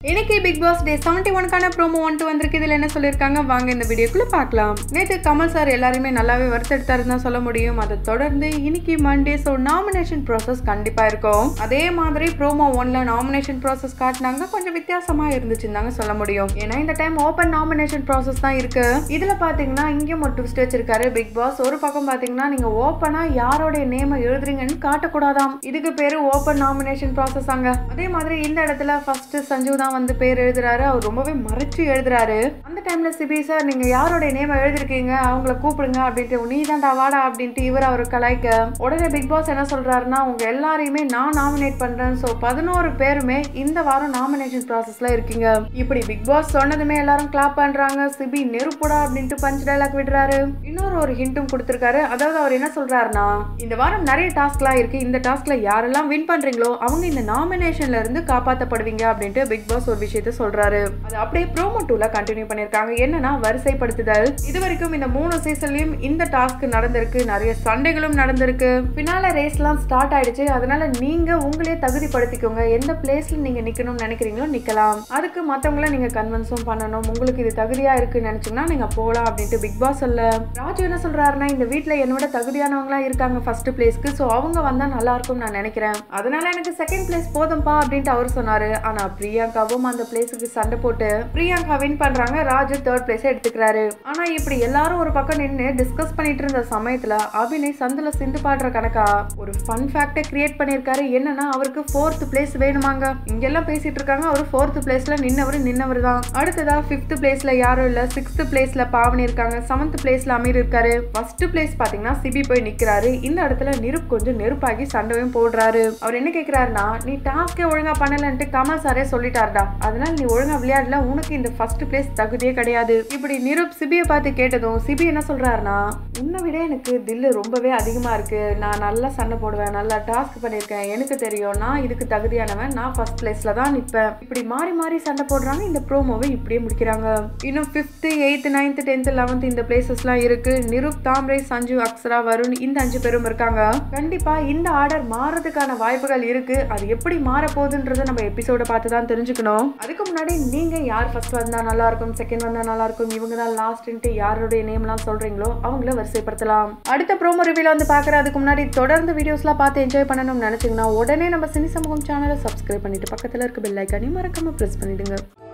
இன்னைக்கு Bigg Boss day seventy ஒன்கான promo வந்துட்டு வந்திருக்கு இதில் என்ன சொல்லியிருக்காங்க வாங்க இந்த வீடியோக்குள்ள பார்க்கலாம் நேற்று கமல் சார் எல்லாருமே நல்லாவே வறுத்தெடுத்தாருன்னு தான் சொல்ல முடியும் அதை தொடர்ந்து இன்னைக்கு மண்டே ஸோ நாமினேஷன் ப்ராசஸ் கண்டிப்பாக இருக்கும் அதே மாதிரி ப்ரோமோ ஒன்ல நாமினேஷன் ப்ராசஸ் காட்டினாங்க கொஞ்சம் வித்தியாசமா இருந்துச்சுன்னு தாங்க சொல்ல முடியும் ஏன்னா இந்த டைம் ஓப்பன் நாமினேஷன் ப்ராசஸ் தான் இருக்கு இதில் பார்த்தீங்கன்னா இங்கேயும் ஒரு ட்விஸ்ட் வச்சிருக்காரு பிக் பாஸ் ஒரு பக்கம் பார்த்தீங்கன்னா நீங்க ஓப்பனா யாரோடைய நேமை எழுதுறீங்கன்னு காட்டக்கூடாதாம் இதுக்கு பேரு ஓப்பன் நாமினேஷன் ப்ராசஸ் ஆங்க அதே மாதிரி இந்த இடத்துல ஃபர்ஸ்ட் சஞ்சு தான் வந்து பேர் எழுதுறாரு அவர் ரொம்பவே மறைச்சு எழுதுறாரு அந்த டைம்ல சிபி சார் நீங்க யாரோட நேமை எழுதிருக்கீங்க அவங்கள கூப்பிடுங்க அப்படின்ட்டு நீ தான்டா வாடா அப்படின்ட்டு இவர் அவர் கலாய்க்க உடனே பிக் பாஸ் என்ன சொல்றாருன்னா உங்க எல்லாரையுமே நான் நாமினேட் பண்றேன் ஸோ பதினோரு பேருமே இந்த வாரம் நாமினேஷன் ப்ராசஸ்ல இருக்கீங்க இப்படி பிக் பாஸ் சொன்னதுமே எல்லாரும் கிளாப் பண்றாங்க சிபி நெருப்புடா அப்படின்ட்டு பஞ்ச் டைலாக் விடுறாரு இன்னொரு ஒரு ஹிண்ட்டும் கொடுத்திருக்காரு அதாவது அவர் என்ன சொல்றாருன்னா இந்த வாரம் நிறைய டாஸ்க்லாம் இருக்கு இந்த டாஸ்க்ல யாரெல்லாம் வின் பண்றீங்களோ அவங்க இந்த நாமினேஷன்ல இருந்து காப்பாற்றப்படுவீங்க அப்படின்ட்டு பிக் பாஸ் ஒரு விஷயத்த சொல்றாரு அது அப்படியே ப்ரோமோ டூல கண்டினியூ பண்ணிருக்காங்க என்னன்னா வரிசைப்படுத்துதல் இது வரைக்கும் இந்த மூணு சீசன்லயும் இந்த டாஸ்க் நடந்திருக்கு நிறைய சண்டைகளும் நடந்திருக்கு பின்னால ரேஸ்லாம் ஸ்டார்ட் ஆயிடுச்சு அதனால நீங்க உங்களே தகுதிப்படுத்திக்கோங்க எந்த பிளேஸ்ல நீங்க நிக்கணும்னு நினைக்கிறீங்களோ நிக்கலாம் அதுக்கு மத்தவங்கள நீங்க கன்வின்ஸும் பண்ணணும் உங்களுக்கு இது தகுதியா இருக்குன்னு நினைச்சீங்கன்னா நீங்க போலாம் அப்படின்ட்டு பிக் பாஸ் சொல்ல ராஜு என்ன சொல்றாருன்னா இந்த வீட்ல என்னோட தகுதியானவங்களா இருக்காங்க ஃபர்ஸ்ட் பிளேஸ்க்கு ஸோ அவங்க வந்தா நல்லா இருக்கும் நான் நினைக்கிறேன் அதனால எனக்கு செகண்ட் பிளேஸ் போதும்பா அப்படின்ட்டு அவர் சொன்னாரு ஆனா பிரியங்காவும் அந்த பிளேஸுக்கு சண்டை போட்டு பிரியங்கா வின் பண்றாங்க ராஜு தேர்ட் பிளேஸ் எடுத்துக்கிறாரு ஆனா இப்படி எல்லாரும் ஒரு பக்கம் நின்று டிஸ்கஸ் பண்ணிட்டு இருந்த சமயத்துல அபிநய் சந்தில சிந்து பாடுற கணக்கா ஒரு ஃபன் ஃபேக்டை கிரியேட் பண்ணிருக்காரு என்னன்னா அவருக்கு ஃபோர்த் பிளேஸ் வேணுமாங்க இங்கெல்லாம் பேசிட்டு இருக்காங்க அவர் ஃபோர்த் பிளேஸ்ல நின்னவர் நின்னவர் தான் அடுத்ததா ஃபிஃப்த் பிளேஸ்ல யாரும் இல்ல சிக்ஸ்த் பிளேஸ்ல பாவனி இருக்காங்க செவன்த் பிளேஸ்ல அமீர் இருக்காரு ஃபர்ஸ்ட் பிளேஸ் பாத்தீங்கன்னா சிபி போய் நிக்கிறாரு இந்த இடத்துல நிருப் கொஞ்சம் நெருப்பாகி சண்டையும் போடுறாரு அவர் என்ன கேக்குறாருன்னா நீ டாஸ்கே ஒழுங்கா பண்ணலன்ட்டு கமல் சாரே சொல்லிட்டாருடா அதனால நீ ஒழுங்கா விளையாடல உனக்கு இந்த ஃபர்ஸ்ட் பிளேஸ் தகுதியே கிடையாது இப்படி நிருப் சிபியை பார்த்து கேட்டதும் சிபி என்ன சொல்றாருன்னா உன்னை விட எனக்கு தில்லு ரொம்பவே அதிகமா இருக்கு நான் நல்லா சண்டை போடுவேன் நல்லா டாஸ்க் பண்ணியிருக்கேன் எனக்கு தெரியும் நான் இதுக்கு தகுதியானவன் நான் ஃபர்ஸ்ட் பிளேஸ்ல தான் நிற்பேன் இப்படி மாறி மாறி சண்டை போடுறாங்க இந்த ப்ரோமோவை இப்படியே முடிக்கிறாங்க இன்னும் fifth eighth ninth tenth eleventh இந்த பிளேசஸ்லாம் இருக்கு நிருப் தாம்ரே சஞ்சு அக்ஷரா வருண் இந்த அஞ்சு பேரும் இருக்காங்க கண்டிப்பா இந்த ஆர்டர் மாறதுக்கான வாய்ப்புகள் இருக்கு அது எப்படி மாற போகுதுன்றத நம்ம எபிசோட பார்த்து தான் தெரிஞ்சுக்கணும் அதுக்கு முன்னாடி நீங்க யார் ஃபர்ஸ்ட் வந்தா நல்லா இருக்கும் செகண்ட் வந்தா நல்லா இருக்கும் இவங்க தான் லாஸ்ட்ன்ட்டு யாருடைய நேம்லாம் சொல்றீங்களோ அவங்கள வரிசைப்படுத்தலாம் அடுத்த ப்ரோமோ ரிவியூல வந்து பார்க்குற அதுக்கு முன்னாடி தொடர்ந்து வீடியோஸ்லாம் பார்த்து என்ஜாய் பண்ணணும்னு நினைச்சீங்கன்னா உடனே நம்ம சினி சமூகம் சேனலை சப்ஸ்கிரைப் பண்ணிட்டு பக்கத்தில் இருக்க பெல் ஐக்கானையும் மறக்காம ப்ரெஸ் பண்ணிடுங்க